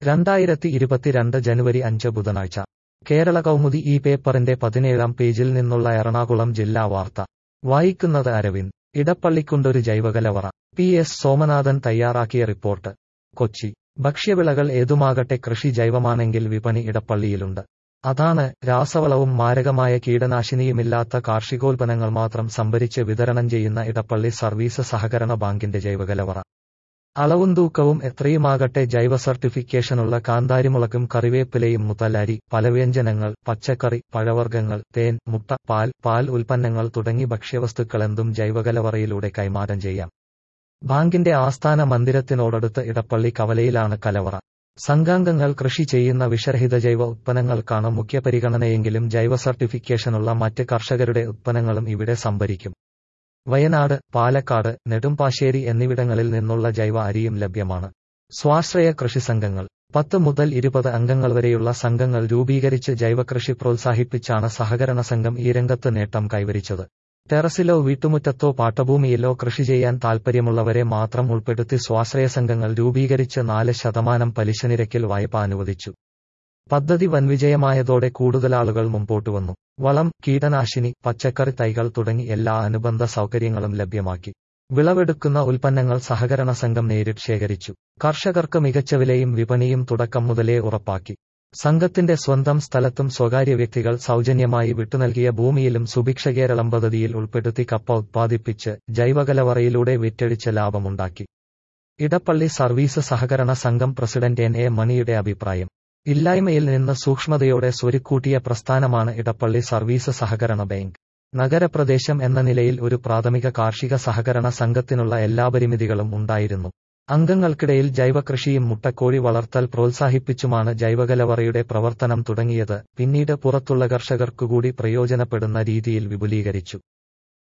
രണ്ടായിരത്തി ഇരുപത്തിരണ്ട് ജനുവരി അഞ്ച് ബുധനാഴ്ച കേരള കൗമുദി ഈ പേപ്പറിന്റെ പതിനേഴാം പേജിൽ നിന്നുള്ള എറണാകുളം ജില്ലാ വാർത്ത വായിക്കുന്നത് അരവിന്ദ് ഇടപ്പള്ളിക്കുണ്ടൊരു ജൈവകലവറ പി എസ് സോമനാഥൻ തയ്യാറാക്കിയ റിപ്പോർട്ട് കൊച്ചി ഭക്ഷ്യവിളകൾ ഏതുമാകട്ടെ കൃഷി ജൈവമാണെങ്കിൽ വിപണി ഇടപ്പള്ളിയിലുണ്ട് അതാണ് രാസവളവും മാരകമായ കീടനാശിനിയുമില്ലാത്ത കാർഷികോൽപ്പന്നങ്ങൾ മാത്രം സംഭരിച്ച് വിതരണം ചെയ്യുന്ന ഇടപ്പള്ളി സർവീസ് സഹകരണ ബാങ്കിന്റെ ജൈവകലവറ അളവും തൂക്കവും എത്രയുമാകട്ടെ ജൈവ സർട്ടിഫിക്കേഷനുള്ള കാന്താരിമുളകും കറിവേപ്പിലയും മുതൽ അരി പലവ്യഞ്ജനങ്ങൾ പച്ചക്കറി പഴവർഗ്ഗങ്ങൾ തേൻ മുട്ട പാൽ പാൽ ഉൽപ്പന്നങ്ങൾ തുടങ്ങി ഭക്ഷ്യവസ്തുക്കളെന്തും ജൈവകലവറയിലൂടെ കൈമാറ്റം ചെയ്യാം ബാങ്കിന്റെ ആസ്ഥാന മന്ദിരത്തിനോടടുത്ത് ഇടപ്പള്ളി കവലയിലാണ് കലവറ സംഘാംഗങ്ങൾ കൃഷി ചെയ്യുന്ന വിഷരഹിത ജൈവ ഉത്പന്നങ്ങൾക്കാണ് മുഖ്യ പരിഗണനയെങ്കിലും ജൈവ സർട്ടിഫിക്കേഷനുള്ള മറ്റ് കർഷകരുടെ ഉത്പന്നങ്ങളും ഇവിടെ സംഭരിക്കും വയനാട് പാലക്കാട് നെടുമ്പാശ്ശേരി എന്നിവിടങ്ങളിൽ നിന്നുള്ള ജൈവ അരിയും ലഭ്യമാണ് സ്വാശ്രയ കൃഷി സംഘങ്ങൾ പത്ത് മുതൽ ഇരുപത് അംഗങ്ങൾ വരെയുള്ള സംഘങ്ങൾ രൂപീകരിച്ച് ജൈവകൃഷി പ്രോത്സാഹിപ്പിച്ചാണ് സഹകരണ സംഘം ഈ രംഗത്ത് നേട്ടം കൈവരിച്ചത് ടെറസിലോ വീട്ടുമുറ്റത്തോ പാട്ടഭൂമിയിലോ കൃഷി ചെയ്യാൻ താൽപ്പര്യമുള്ളവരെ മാത്രം ഉൾപ്പെടുത്തി സ്വാശ്രയ സംഘങ്ങൾ രൂപീകരിച്ച് നാല് ശതമാനം പലിശ നിരക്കിൽ വായ്പ അനുവദിച്ചു പദ്ധതി വൻവിജയമായതോടെ കൂടുതൽ ആളുകൾ മുമ്പോട്ട് വന്നു വളം കീടനാശിനി പച്ചക്കറി തൈകൾ തുടങ്ങി എല്ലാ അനുബന്ധ സൗകര്യങ്ങളും ലഭ്യമാക്കി വിളവെടുക്കുന്ന ഉൽപ്പന്നങ്ങൾ സഹകരണ സംഘം നേരിട്ട് ശേഖരിച്ചു കർഷകർക്ക് മികച്ച വിലയും വിപണിയും തുടക്കം മുതലേ ഉറപ്പാക്കി സംഘത്തിന്റെ സ്വന്തം സ്ഥലത്തും സ്വകാര്യ വ്യക്തികൾ സൗജന്യമായി വിട്ടുനൽകിയ ഭൂമിയിലും സുഭിക്ഷ കേരളം പദ്ധതിയിൽ ഉൾപ്പെടുത്തി കപ്പ ഉത്പാദിപ്പിച്ച് ജൈവകലവറയിലൂടെ വിറ്റഴിച്ച് ലാഭമുണ്ടാക്കി ഇടപ്പള്ളി സർവീസ് സഹകരണ സംഘം പ്രസിഡന്റ് എൻ എ മണിയുടെ അഭിപ്രായം ഇല്ലായ്മയിൽ നിന്ന് സൂക്ഷ്മതയോടെ സ്വരുക്കൂട്ടിയ പ്രസ്ഥാനമാണ് ഇടപ്പള്ളി സർവീസ് സഹകരണ ബാങ്ക് നഗരപ്രദേശം എന്ന നിലയിൽ ഒരു പ്രാഥമിക കാർഷിക സഹകരണ സംഘത്തിനുള്ള എല്ലാ പരിമിതികളും ഉണ്ടായിരുന്നു അംഗങ്ങൾക്കിടയിൽ ജൈവകൃഷിയും മുട്ടക്കോഴി വളർത്തൽ പ്രോത്സാഹിപ്പിച്ചുമാണ് ജൈവകലവറയുടെ പ്രവർത്തനം തുടങ്ങിയത് പിന്നീട് പുറത്തുള്ള കർഷകർക്കുകൂടി പ്രയോജനപ്പെടുന്ന രീതിയിൽ വിപുലീകരിച്ചു